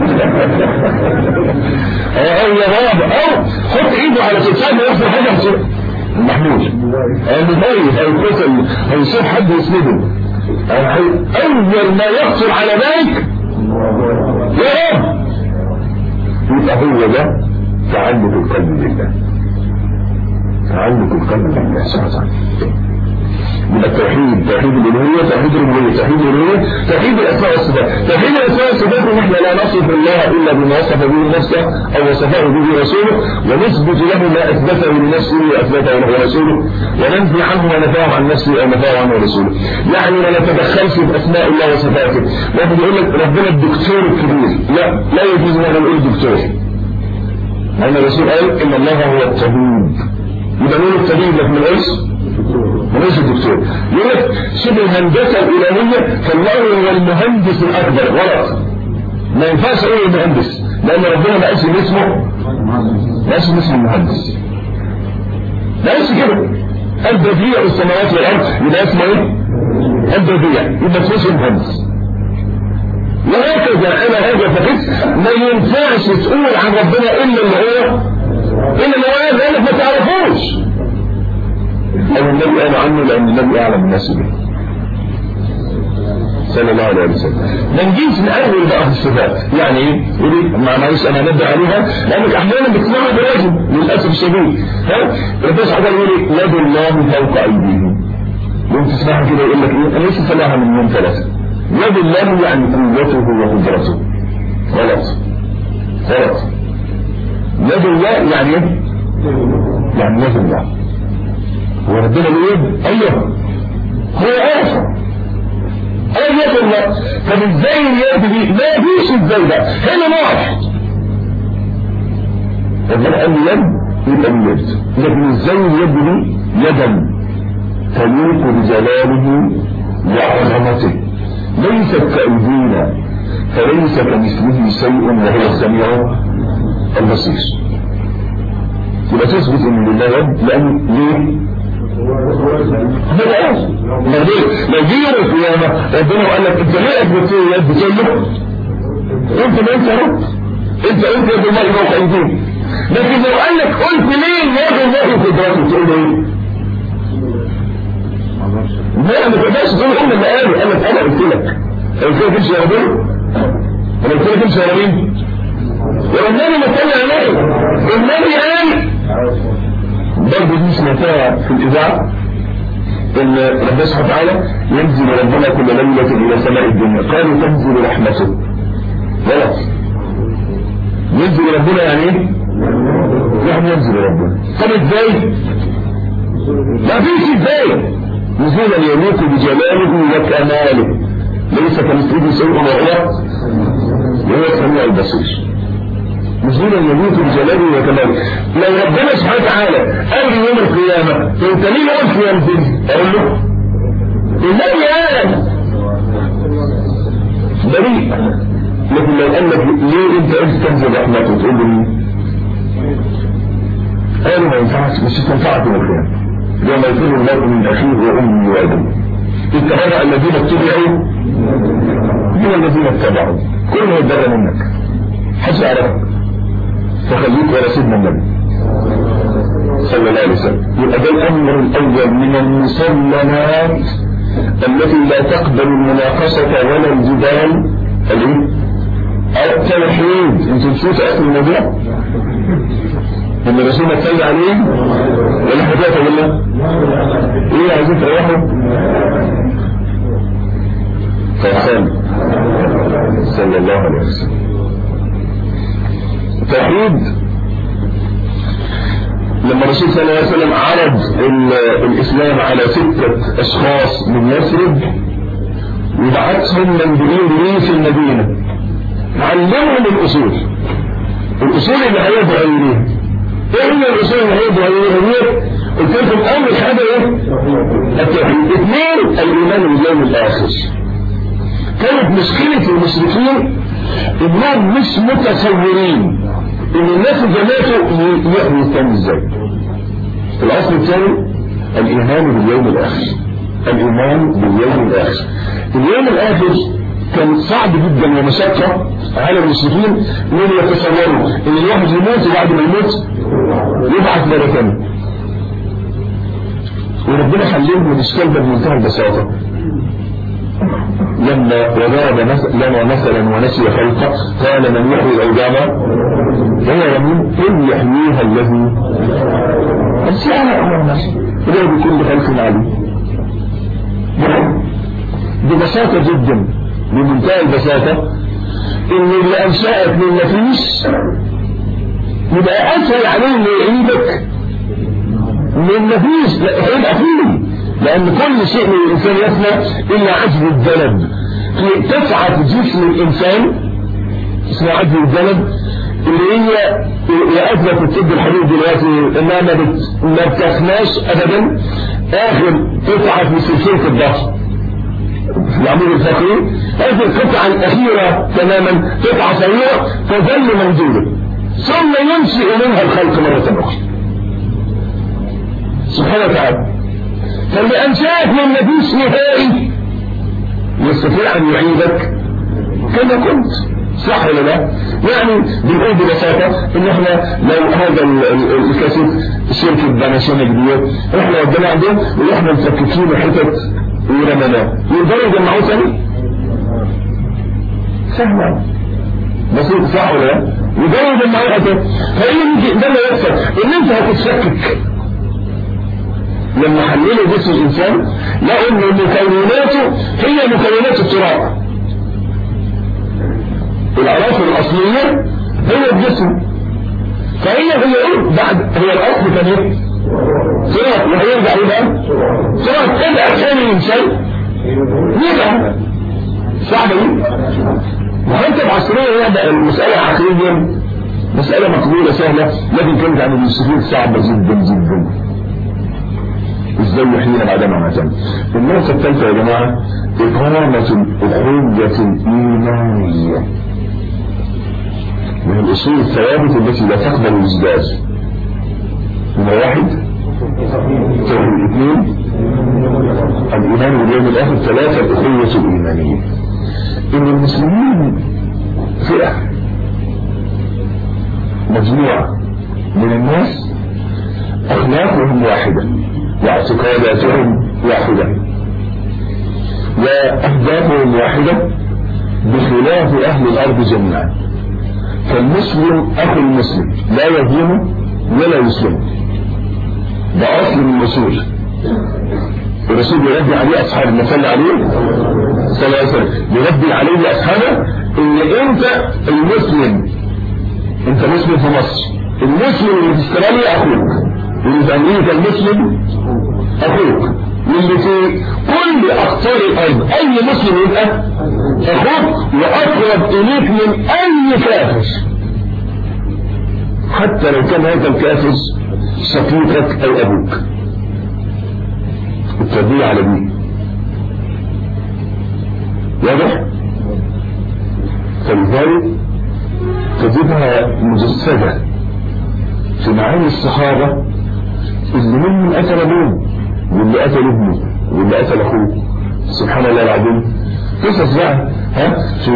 او يا بابا او حط ايده على كتفه ويحصل حاجه محمود او مميز او كسل او يصير حد يسنده اول ما يخطر على بالك يا رب يبقى هو ده تعلق القلب بالله تعلق القلب بالله سبحانه وتعالى يبقى التوحيد توحيد الالوهيه توحيد الربوبيه توحيد الالوهيه توحيد الاسماء والصفات توحيد الاسماء والصفات ان احنا لا نصف الله الا بما وصف به نفسه او وصفه به رسوله ونثبت له ما اثبته لنفسه واثبته له رسوله وننفي عنه ما نفاه عن نفسه او نفاه عنه رسوله يعني ما نتدخلش في اسماء الله وصفاته واحد يقول لك ربنا الدكتور الكبير لا لا يجوز ان نقول دكتور لان الرسول قال ان الله هو الطبيب يبقى مين الطبيب لك من العيش وليس الدكتور يقول لك شبه الهندسه الالهيه فالله هو المهندس الاكبر غلط ما ينفعش اقول المهندس لان ربنا ما قالش اسمه ما قالش اسم المهندس ما قالش كده البديع السماوات والارض يبقى اسمه ايه؟ البديع يبقى اسمه المهندس وهكذا انا هذا فقط ما ينفعش تقول عن ربنا الا اللي هو الا اللي هو لانك ما تعرفوش او النبي قال عنه لان النبي اعلم الناس به صلى الله عليه وسلم ما نجيش من اول بقى في الصفات يعني ايه يقول ما معلش انا انبه عليها لانك احيانا بتسمعها بواجب للاسف الشديد ها ربنا سبحانه يقول لك يد الله فوق ايديهم يوم تسمعها كده يقول لك ايه انا لسه سامعها من يوم ثلاثه يد الله يعني قوته وقدرته غلط غلط يد الله يعني ايه؟ يعني يد الله وربنا بيقول ايوه هو عارف ايه يد الله طب ازاي اليد دي ما فيش ازاي ده هنا واحد ربنا قال لي يد يبقى باليد لكن ازاي اليد دي يدا تليق بجلاله وعظمته ليست كأيدينا فليس كمثله شيء وهو السميع البصير يبقى تثبت ان لله يد لان ليه؟ خلاص لو جه لو جه يوم القيامه ربنا قال لك انت ليه اثبت يد بتقول له انت ما انت رب انت قلت يد الله فوق ايديهم لكن لو قال لك قلت ليه يد الله قدرته تقول له ايه؟ لا ما تقدرش تقول انا اللي قاله قال لك انا قلت لك قلت لك امشي يا ربنا انا قلت لك امشي يا مين؟ والنبي ما كان عليه النبي قال برضه دي سمعتها في الاذاعه ان ربنا سبحانه وتعالى ينزل ربنا كل ليله الى سماء الدنيا قالوا تنزل رحمته غلط ينزل ربنا يعني ايه؟ يعني ينزل ربنا طب ازاي؟ ما فيش ازاي نزولا يليق بجلاله وكماله ليس كمثله شيء وهو وهو السميع البصير نزولا يليق بجلاله وكماله لو ربنا سبحانه وتعالى قال لي يوم القيامه انت مين قلت ينزل؟ اقول له النبي قال بريء لكن لو قال لك ليه انت قلت تنزل رحمته تقول له مين؟ قالوا ما ينفعش مش تنفعك يوم القيامه يوم يفر المرء من اخيه وامه وابيه اتبع الذين اتبعوا من الذين اتبعوا كل ما يتبع منك حد يعرفك فخليك ورا سيدنا النبي صلى الله عليه وسلم يبقى ده الامر الاول من المسلمات التي لا تقبل المناقشه ولا الجدال الايه؟ التوحيد انتوا نشوف اخر الموضوع ان الرسول صلى عليه ولا حاجات ولا ايه عايزين تروحوا فصل صلى الله عليه وسلم توحيد لما الرسول صلى الله عليه وسلم عرض الاسلام على ستة اشخاص من يثرب وبعثهم منزلين ليه في المدينة علمهم الاصول الاصول اللي هيدعوا اليها ايه هي الاصول اللي هيدعوا اليها قلت لكم اول حاجه ايه التوحيد اثنين الايمان باليوم الاخر كانت مشكله المشركين انهم مش متصورين ان الناس جماعته يحيوا الثاني ازاي الاصل الثاني الايمان باليوم الاخر الايمان باليوم الاخر اليوم الاخر كان صعب جدا ومشقة على المسلمين من يتصوروا ان الواحد يموت وبعد ما يموت يبعث مرة ثانية وربنا حللهم الاشكال ده بمنتهى البساطة لما وضرب لنا مثلا ونسي خلقه قال من يحيي العظام هو يمين قل يحييها الذي انساها امرنا وهو بكل خلق عليم ببساطة جدا بمنتهى البساطة ان اللي انشأك من مفيش يبقى اسهل عليه انه يعيدك من مفيش لا هيبقى فيه لان كل شيء من الانسان يفنى الا عجز الذنب في تسعة جسم الانسان اسمها عجز الذنب اللي هي يا اثبت الطب الحديث دلوقتي انها ما, بت... ما بتفناش ابدا اخر قطعه في سلسله الضغط العمود الفقري هذه القطعة الأخيرة تماما قطعة صغيرة تظل موجودة ثم ينشئ منها الخلق مرة أخرى سبحانه وتعالى فاللي أنشأك من مفيش نهائي يستطيع أن يعيدك كما كنت صح ولا لا؟ يعني بنقول ببساطة ان احنا لو هذا الكاسيت شركة باناشونيك ديت احنا ودينا عندهم واحنا مفككين حتت ورمناه يقدروا يجمعوه ثاني؟ سهلة بسيط صح ولا لا؟ يقدروا يجمعوه حتت فايه ده اللي يحصل ان انت هتتشكك لما حللوا جسم الانسان لقوا ان مكوناته هي مكونات التراب العناصر الاصليه هي الجسم فهي هي ايه بعد هي الاصل كان ايه تراب وهيرجع ايه بقى تراب ابقى ثاني الانسان يرجع صعبه دي وانت بعصريه يبدا المساله عقليا مسألة مقبولة سهلة لكن كانت عن المسلمين صعبة جدا جدا ازاي يحيينا بعدما ماتنا النقطة الثالثة يا جماعة إقامة الأخوة الإيمانية من الأصول الثوابت التي لا تقبل الإجداد من واحد توحيد اثنين الإيمان باليوم الآخر ثلاثة الأخوة الإيمانية إن المسلمين فئة مجموعة من الناس أخلاقهم واحدة واعتقاداتهم واحدة وأهدافهم واحدة بخلاف أهل الأرض جميعا فالمسلم أخو المسلم لا يظلمه ولا يسلمه ده أصل من الأصول الرسول بيربي عليه أصحابه المثل عليه صلى الله عليه وسلم بيربي عليه أصحابه إن أنت المسلم أنت مسلم في مصر المسلم اللي في استراليا أخوك واللي في أمريكا المسلم أخوك واللي في كل أقطار الأرض أي مسلم يبقى أخوك وأقرب إليك من أي كافر حتى لو كان هذا الكافر شقيقك أو أبوك التربية على دي واضح فلذلك تجدها مجسدة في معاني الصحابة اللي منهم قتل ابوه واللي قتل ابنه واللي قتل اخوه سبحان الله العظيم قصص بقى ها في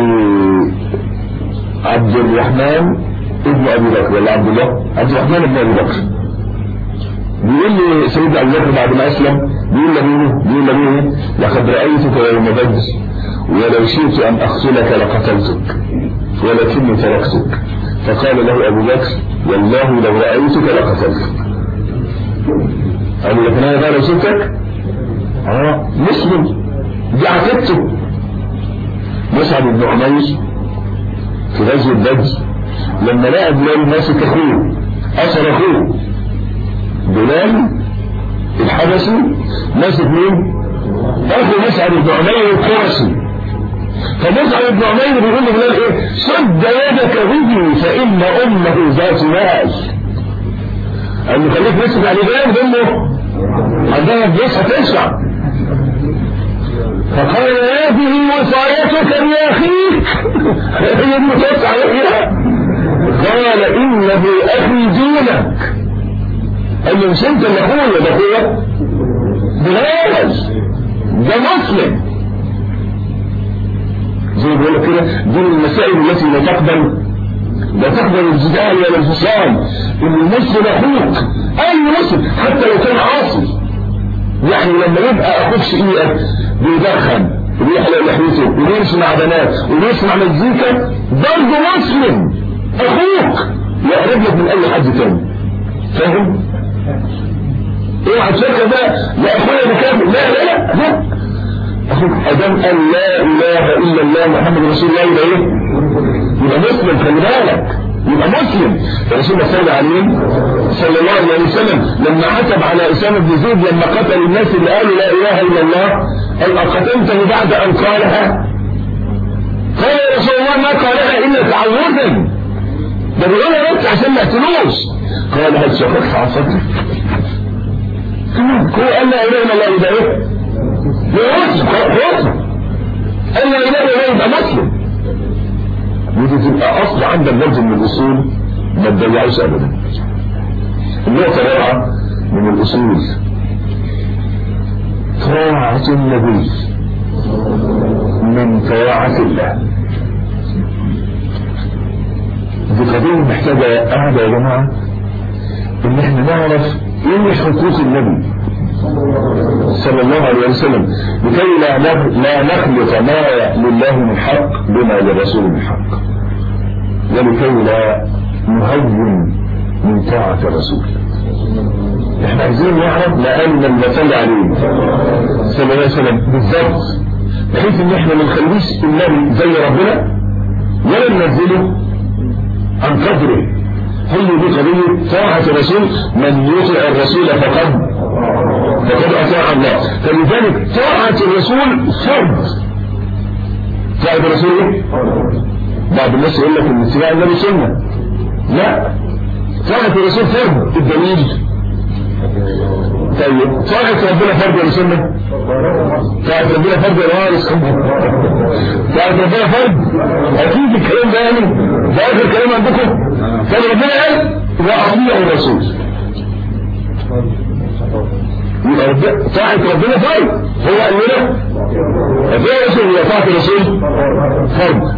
عبد الرحمن ابن ابي بكر ولا عبد الله عبد الرحمن ابن ابي بكر بيقول لي سيدنا ابو بكر بعد ما اسلم بيقول لابوه بيقول لابوه لقد رايتك يوم بدر ولو شئت ان اقتلك لقتلتك ولكني تركتك فقال له ابو بكر والله لو رايتك لقتلتك قال له لكن انا بقى لو سبتك اه مسلم دي عقيدته مصعب بن عمير في غزوه بدر لما لقى بلال ماسك اخوه اثر اخوه بلال الحبشي ماسك مين؟ اخو مصعب بن عمير القرشي فمصعب بن عمير بيقول لبلال ايه؟ شد يدك به فان امه ذات مال قال له خليك مسك على بلال امه عندها فلوس هتدفع فقال هذه وصايتك لاخيك هي المتوسع عليها قال انه اخي دونك قال له مش انت اللي اخويا ده اخويا بلال ده مسلم زي ما بقول لك كده دي من المسائل التي لا تقبل لا تقبل الجدال ولا الفصام ان المسلم اخوك اي مسلم حتى لو كان عاصي يعني لما يبقى اخوك شقيقك بيدخن وبيحلق لحيته وبيمشي مع بنات وبيسمع مزيكا برضه مسلم اخوك يقرب لك من اي حد تاني فاهم؟ اوعى تفكر بقى لا اخويا بكامل لا لا لا لا اخوك ادم قال لا اله الا الله محمد رسول الله يبقى ايه؟ يبقى مسلم خلي بالك يبقى مسلم الرسول صلى الله عليه صلى الله عليه وسلم لما عتب على اسامه بن زيد لما قتل الناس اللي قالوا لا اله الا الله قال اقتلته بعد ان قالها قال يا رسول الله ما قالها الا تعوذا ده بيقولها بس عشان ما يقتلوش قال هل شققت على صدرك هو قال لا اله الا الله يبقى ايه؟ يبقى مسلم قال لا اله الا الله يبقى مسلم ودي تبقى اصل عندك برضه من الاصول ما تضيعوش ابدا النقطه الرابعه من الاصول طاعه النبي من طاعه الله دي قضيه محتاجه قاعده يا جماعه ان احنا نعرف ايه حقوق النبي صلى الله عليه وسلم لكي لا لا نخلط ما لله من حق بما للرسول من حق ولكي لا نهون من طاعة الرسول احنا عايزين نعرف لأن المثل عليه صلى الله عليه وسلم بالضبط بحيث ان احنا ما نخليش النبي زي ربنا ولا ننزله عن قدره هي دي قضية طاعة الرسول من يطع الرسول فقد فقد أطاع الله فلذلك طاعة الرسول فرض طاعة الرسول ايه؟ بعض الناس يقول لك ان اتباع النبي سنة لا طاعة الرسول فرض الدليل طيب طاعة ربنا فرض ولا سنة؟ طاعة ربنا فرض ولا وارث؟ طاعة ربنا فرض أكيد الكلام ده يعني ده آخر كلام عندكم طب ربنا قال وأطيعوا الرسول يبقى طاعة ربنا فرض هو قال لنا أطيعوا الرسول ولا طاعة الرسول فرض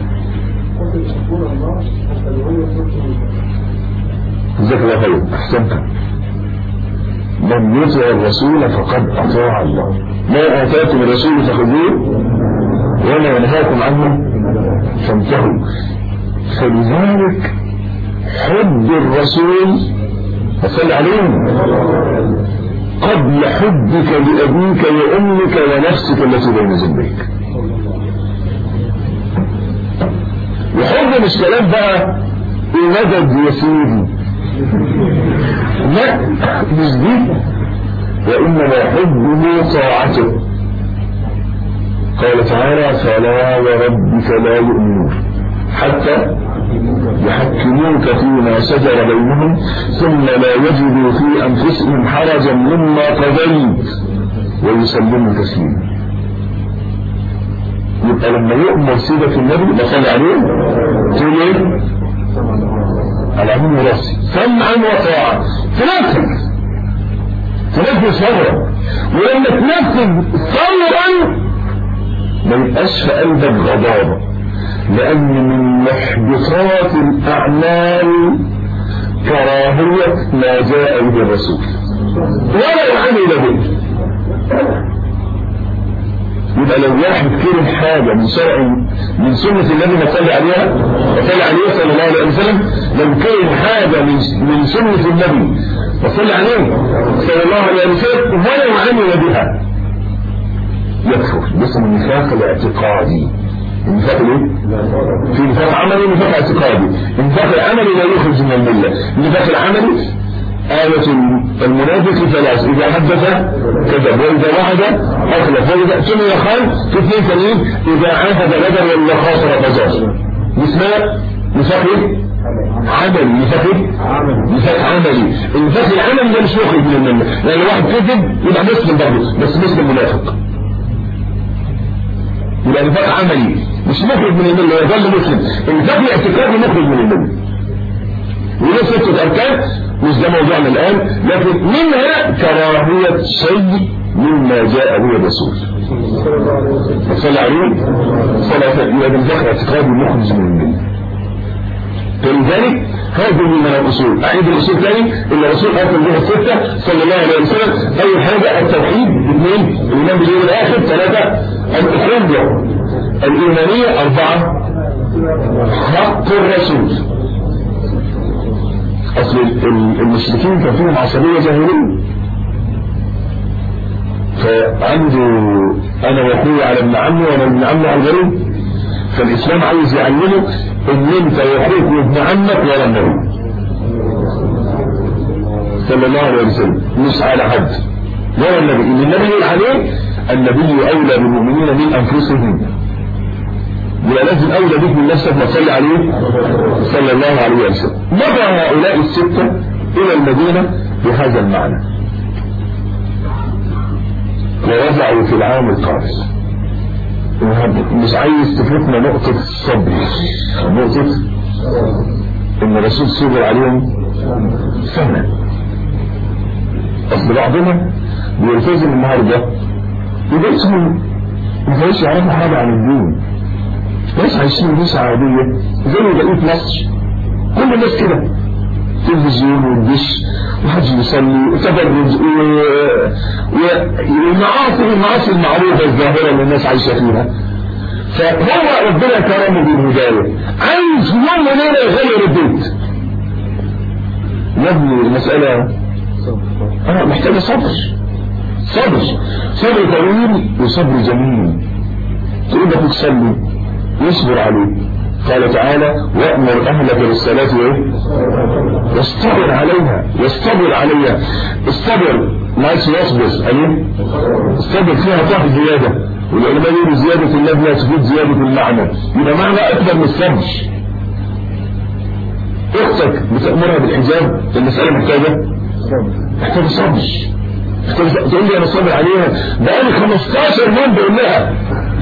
جزاك الله خير أحسنت من يطع الرسول فقد أطاع الله ما آتاكم الرسول فخذوه وما ينهاكم عنه فانتهوا فلذلك حب الرسول فصل عليهم قبل حبك لأبيك وأمك ونفسك التي بين جنبيك وحب مش كلام بقى مدد يا سيدي لا مش دي وإنما حبه طاعته قال تعالى فلا وربك لا يؤمنون حتى يحكموك فيما شجر بينهم ثم لا يجدوا في أنفسهم حرجا مما قضيت ويسلموا تسليما يبقى لما يؤمر سيدة النبي بصلي عليه تقول ايه؟ العموم راسي سمعا وطاعة تنفذ تنفذ فورا ولما تنفذ فورا ما يبقاش في قلبك غضابة لأن من محبطات الأعمال كراهية ما جاء به الرسول ولا عمل به يبقى لو واحد كره حاجة من شرع من سنة النبي ما صلى عليها وصلى عليه صلى الله عليه وسلم لو كره حاجة من من سنة النبي وصلى عليه صلى الله عليه وسلم ولو عمل بها يكفر باسم النفاق الاعتقادي النفاق الايه؟ في نفاق عملي ونفاق اعتقادي النفاق العملي لا يخرج من المله النفاق العملي آية المنافق ثلاث إذا حدث كذب وإذا وعد أخلف وإذا ثم يخان في اثنين ثانيين إذا عاهد بدر ولا خاصر فجر اسمها نفاق عملي نفاق نفاق عملي النفاق العملي ده مش مخرج من المله لأن واحد كذب يبقى مسلم برضه بس مسلم منافق يبقى نفاق عملي مش مخرج من المله يظل مسلم النفاق الاعتقادي مخرج من المله وله ستة أركان مش ده موضوعنا الآن لكن منها كراهية شيء مما جاء به الرسول صلى عليه صلى يبقى بالذكر اعتقادي مخرج من المله فلذلك هذه من الأصول أعيد الأصول ثاني إن الرسول أتى بها الستة صلى الله عليه وسلم أول حاجة التوحيد اثنين الإيمان باليوم الآخر ثلاثة الأخوة الإيمانية أربعة حق الرسول أصل المشركين كان فيهم عصبية جاهلية فعنده أنا وأخوي على ابن عمي وأنا ابن عمي على الغريب فالإسلام عايز يعلمه إن أنت وأخوك وابن عمك ولا النبي صلى الله عليه وسلم مش على حد ولا النبي إن النبي يقول عليه النبي أولى بالمؤمنين من أنفسهم يبقى لازم أولى بك من نفسك ما تصلي عليه صلى الله عليه وسلم مضى هؤلاء الستة إلى المدينة بهذا المعنى ووضعوا في العام القادم مش عايز تفوتنا نقطة الصبر نقطة ان الرسول صبر عليهم سنة اصل بعضنا بيلتزم النهاردة يبقى اسمه ما كانش يعرفوا حاجة عن الدين ناس عايشين ناس عادية زي بقية مصر كل الناس كده تلفزيون والدش وحج يصلي وتبرج والمعاصي المعاصي المعروفة الظاهرة اللي الناس عايشة فيها فهو ربنا كرمه بالهداية عايز في يوم وليلة يغير البيت يبني المسألة أنا محتاجة صبر صبر صبر طويل وصبر جميل تقول لك تصلي يصبر عليه قال تعالى وأمر أهلك بالصلاة وإيه؟ واصطبر عليها واصطبر عليها الصبر ما يصبر أيوه الصبر فيها طه زيادة والعلماء يقولوا زيادة اللفظ لا تفيد زيادة المعنى يبقى معنى أكبر من الصبر اختك بتأمرها بالحجاب المسألة محتاجة محتاجة صبر محتاجة تقول لي انا صابر عليها بقالي 15 يوم بقول لها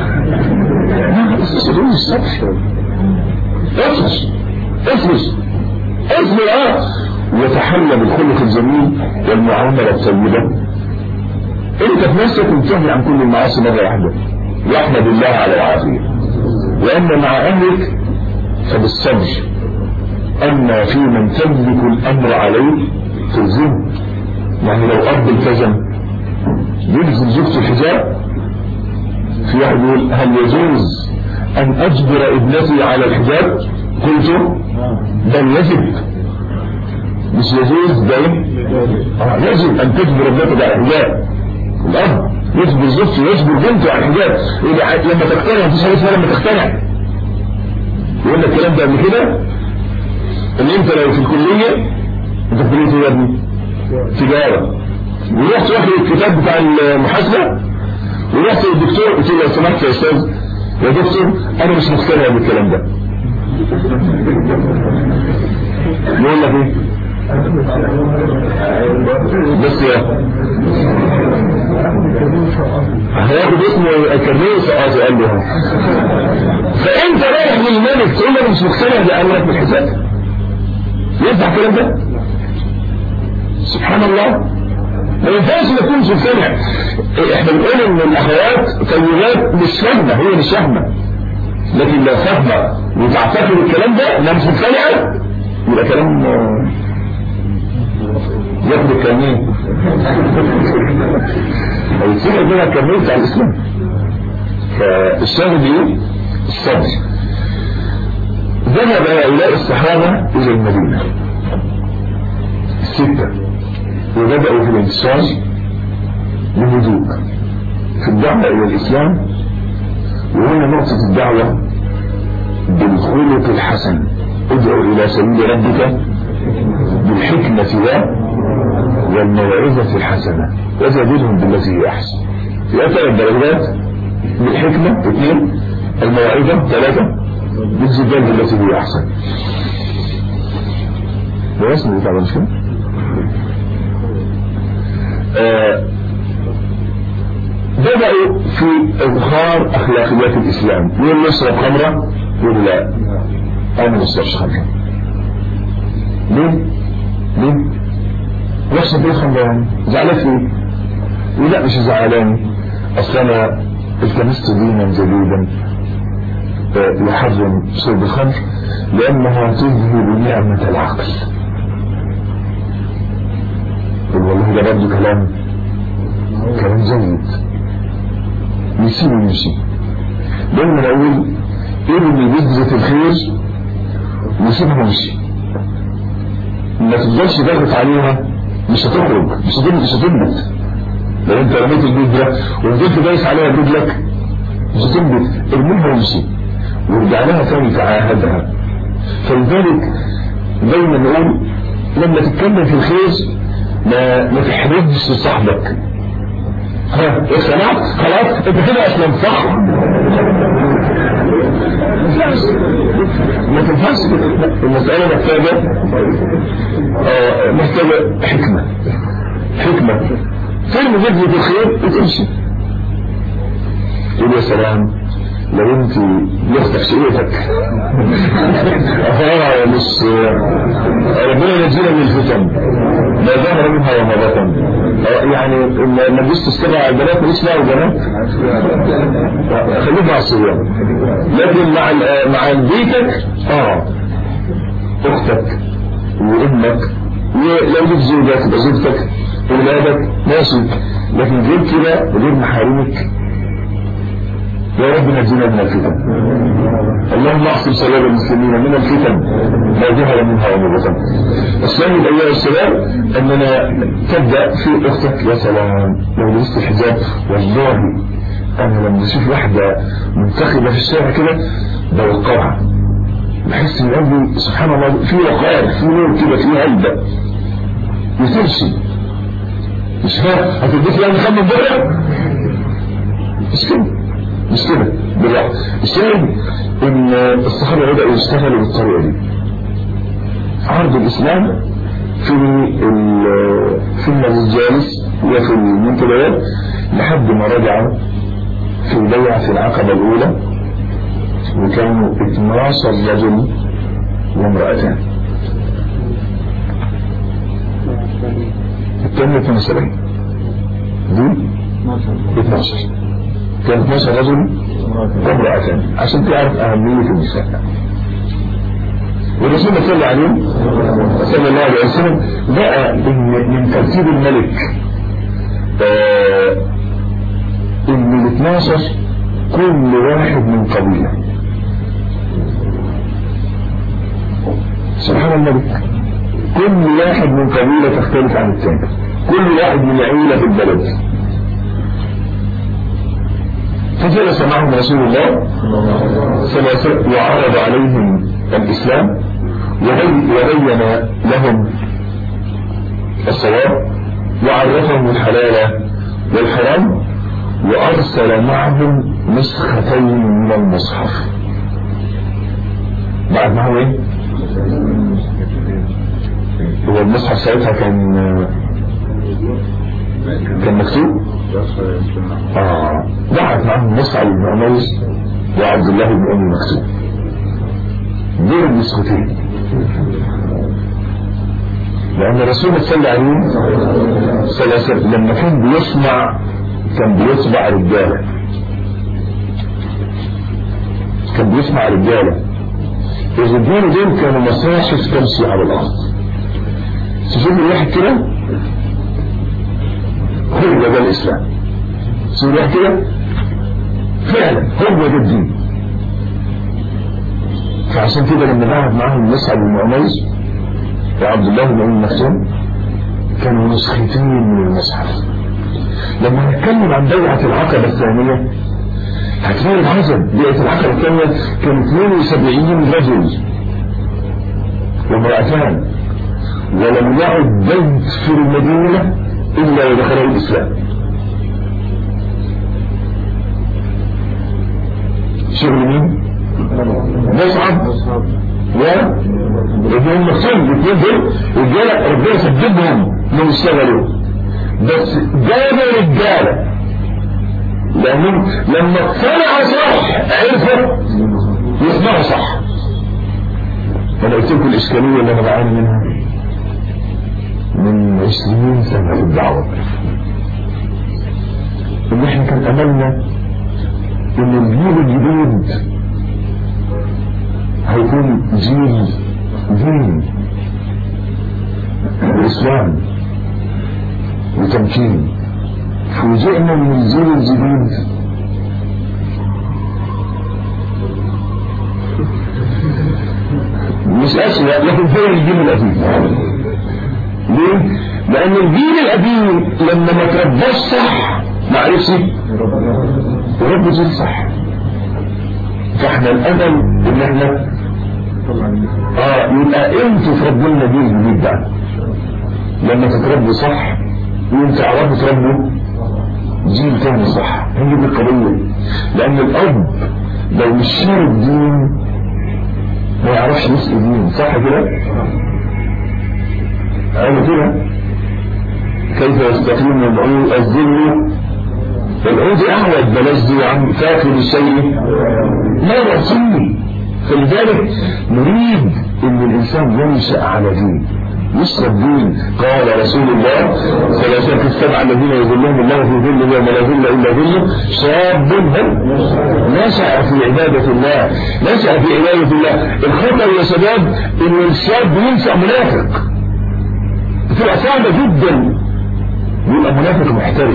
اصبر الصبر اصبر اصبر اصبر اه وتحلى بالخلق الجميل والمعاملة الطيبة انت في نفسك انتهي عن كل المعاصي مرة واحدة واحمد الله على العافية واما مع اهلك فبالصبر اما في من تملك الامر عليه تلزمه يعني لو اب التزم يلزم زوجته الحجاب في واحد يقول هل يجوز ان اجبر ابنتي على الحجاب قلت بل يجب مش يجوز ده آه يجب ان تجبر ابنتك على الحجاب الاب يجبر زوجته يجبر بنته على الحجاب لما تقتنع مفيش حاجه اسمها لما تقتنع يقول لك الكلام ده قبل كده ان انت لو في الكليه انت في كليه ايه يا ابني؟ تجاره ورحت واخد الكتاب بتاع المحاسبه ورحت للدكتور قلت له لو سمحت يا استاذ يا دكتور انا مش مقتنع بالكلام ده يقول لك ايه؟ بس يا هياخد اسمه كرنيه سقاطي قال له فانت رايح للملك تقول له مش مقتنع بامرك بالحساب ينفع الكلام ده؟ سبحان الله ما ينفعش ما تكونش مقتنع احنا بنقول ان الاخوات طيبات مش فاهمه هي مش فاهمه لكن لو فاهمه وتعتقد الكلام ده انها مش مقتنعه يبقى كلام ياخد الكمين هيصير منها الكمين بتاع الاسلام فالشاهد ايه الصبر ذهب هؤلاء الصحابه الى المدينه السته وبداوا في الانتشار بهدوء في الدعوه الى الاسلام وهنا نقطه الدعوه بالخلق الحسن ادعو الى سبيل ربك بالحكمة والموعظة الحسنة وجادلهم بالتي هي أحسن في ثلاث درجات بالحكمة اثنين الموعظة ثلاثة بالجدال بالتي هي أحسن ده اسمه بتاع مش كده؟ آه بدأوا في إظهار أخلاقيات الإسلام يقول نشرب خمرة يقول لا أنا ما بشربش خمرة ليه؟ ليه؟ نفسك ايه خمران؟ زعلان في ايه؟ يقول لا مش زعلان اصل انا التمست دينا جديدا يحرم شرب الخمر لانها تذهب نعمة العقل يقول والله ده برضه كلام كلام جيد يسيب ويمشي دايما اقول ارمي بذرة الخير وسيبها ويمشي ما تفضلش ضغط عليها مش هتخرج مش هتبنت مش هتبنت لو انت رميت البذرة وفضلت دايس عليها برجلك مش هتنبت ارميها وامشي وارجع لها تاني تعاهدها فلذلك دايما نقول لما تتكلم في الخير ما ما تحرجش صاحبك ها سمعت خلاص انت كده اصلا صح ما تنفعش المسألة محتاجة آه محتاجة حكمة حكمة ترمي جدة الخير وتمشي تقول يا سلام لو انت يخطف شقيتك اه مش ربنا ينجينا من الفتن ما ظهر منها وما بطن يعني ما تجيش تستمع البنات ماليش دعوه بالبنات خليك مع الصبيان لكن مع مع بيتك اه اختك وامك ولو ليك زوجة تبقى زوجتك اولادك ماشي لكن غير كده غير محارمك يا رب نجينا من الفتن اللهم احسن سباب المسلمين من الفتن ما ظهر منها وما بطن الثاني ايها السلام اننا تبدا في اختك يا سلام لو لبست الحجاب والله انا لما اشوف واحده منتخبه في الشارع كده بوقعها بحس ان قلبي سبحان الله في وقار في نور كده في هيبه وتمشي مش فاهم هتديك يعني خمس بره مش كده مش كده بالعكس الشاهد ان الصحابه بداوا يشتغلوا بالطريقه دي عرض الإسلام في في المجالس وفي المنتديات لحد ما رجعوا في بيعة العقبة الأولى وكانوا 12 رجل وامرأتان الثانية 72 دي 12 كان 12 رجل وامرأتان عشان تعرف أهمية النساء والرسول صلى الله عليه صلى الله عليه وسلم بقى من ترتيب الملك آه ان ال 12 كل واحد من قبيله سبحان الملك كل واحد من قبيله تختلف عن الثاني كل واحد من عيله في البلد فجلس معهم رسول الله صلى الله عليه وسلم وعرض عليهم الإسلام وبين لهم الصواب وعرفهم الحلال والحرام وأرسل معهم نسختين من المصحف بعد ما هو ايه هو المصحف ساعتها كان كان مكتوب اه بعت معهم مصعب بن عمير وعبد الله بن ام مكتوب دول النسختين لأن الرسول صلى الله عليه صلى الله عليه وسلم لما كان بيصنع كان بيطبع رجالة كان بيصنع رجالة الرجالة دول كانوا مصاحف تمشي على الأرض تشوف الواحد كده هو ده الإسلام تشوف الواحد كده فعلا هو ده الدين فعشان كده لما بعد معاهم مصعب بن عمير وعبد الله بن ام مكتوم كانوا نسختين من المصحف لما نتكلم عن بيعة العقبة الثانية هتلاقي العجب بيعة العقبة الثانية كان 72 رجل وامرأتان ولم يعد بيت في المدينة إلا ودخله الإسلام شغل مين؟ مصعب و ابن مكتوم الاثنين دول رجاله ربنا سددهم من يشتغلوا بس جابوا رجاله لانهم لما اقتنعوا صح عرفوا يسمعوا صح انا قلت لكم الاشكاليه اللي انا بعاني منها من 20 سنه في الدعوه ان احنا كان املنا ان الجيل الجديد هيكون جيل دين وإسلام وتمكين فوجئنا من الجيل الجديد مش أسوأ لكن هو الجيل القديم ليه؟ لأن الجيل القديم لما ما ترباش صح ما عرفش يربي جيل صح فاحنا الامل ان احنا اه يبقى انتوا تربوا لنا جيل جديد بقى لما تتربوا صح وانتوا تعرفوا تربوا جيل تاني صح هي دي القضيه لان الاب لو مش شارب دين ما يعرفش يسقي دين صح كده؟ قالوا كده كيف يستقيم العود الذل العود اعوج بلاش دي عم فاكر الشيء لا رسول فلذلك نريد ان الانسان ينشا على دين يشرب دين قال رسول الله صلى الله عليه وسلم في السبع الذين يظلهم الله في ظله يوم لا ظل الا ظله شاب نشا في عباده الله نشا في عباده الله الخطر يا شباب ان الشاب ينشا منافق تبقى صعبه جدا يبقى منافق محترف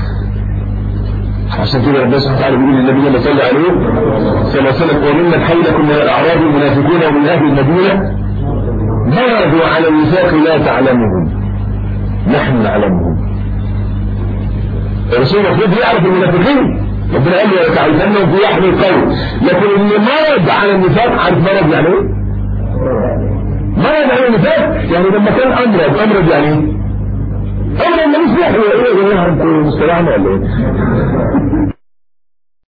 عشان كده ربنا سبحانه وتعالى بيقول للنبي صلى الله عليه صلى الله عليه وسلم وممن حولكم من الاعراب المنافقون ومن اهل المدينه مرضوا على النفاق لا تعلمهم نحن نعلمهم الرسول المفروض يعرف المنافقين ربنا قال له تعرفنهم في لحم القول لكن اللي مرض على النفاق عارف مرض يعني ايه؟ مرض على النفاق يعني لما كان امرض امرض يعني ايه؟ امرض ملوش لحم ايه يا جماعه انتوا مستريحين ولا ايه؟